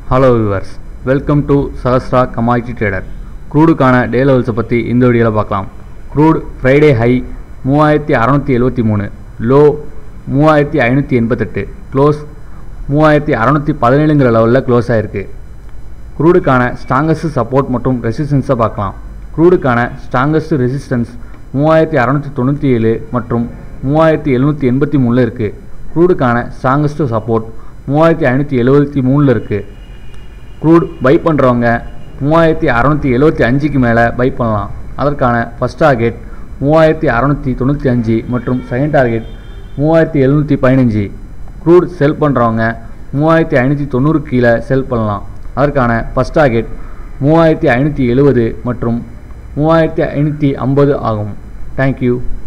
hello viewers welcome to Sahasra commodity trader க்ரூடுக்கான day லெவல்ஸை பற்றி இந்த வீடியோவில் பார்க்கலாம் க்ரூட் ஃப்ரைடே ஹை மூவாயிரத்தி அறநூற்றி எழுபத்தி மூணு லோ மூவாயிரத்தி ஐநூற்றி எண்பத்தெட்டு க்ளோஸ் மூவாயிரத்தி அறநூற்றி பதினேழுங்கிற லெவலில் க்ளோஸ் ஆகிருக்கு க்ரூடுக்கான ஸ்ட்ராங்கஸ்ட் சப்போர்ட் மற்றும் ரெசிஸ்டன்ஸை பார்க்கலாம் க்ரூடுக்கான ஸ்ட்ராங்கஸ்ட் ரெசிஸ்டன்ஸ் மூவாயிரத்தி அறநூற்றி தொண்ணூற்றி ஏழு மற்றும் மூவாயிரத்தி எழுநூற்றி எண்பத்தி மூணில் இருக்குது க்ரூடுக்கான ஸ்ட்ராங்கஸ்ட் சப்போர்ட் மூவாயிரத்தி ஐநூற்றி எழுபத்தி மூணில் இருக்குது க்ரூட் பை பண்ணுறவங்க மூவாயிரத்தி அறநூற்றி எழுபத்தி அஞ்சுக்கு மேலே பை பண்ணலாம் அதற்கான ஃபஸ்ட் டார்கெட் மூவாயிரத்தி அறநூற்றி தொண்ணூற்றி அஞ்சு மற்றும் செகண்ட் டார்கெட் மூவாயிரத்தி எழுநூற்றி பதினஞ்சு க்ரூட் செல் பண்ணுறவங்க மூவாயிரத்தி ஐநூற்றி தொண்ணூறு கீழே செல் பண்ணலாம் அதற்கான ஃபஸ்ட் டார்கெட் மூவாயிரத்தி ஐநூற்றி எழுபது மற்றும் மூவாயிரத்தி ஐநூற்றி ஐம்பது ஆகும் தேங்க்யூ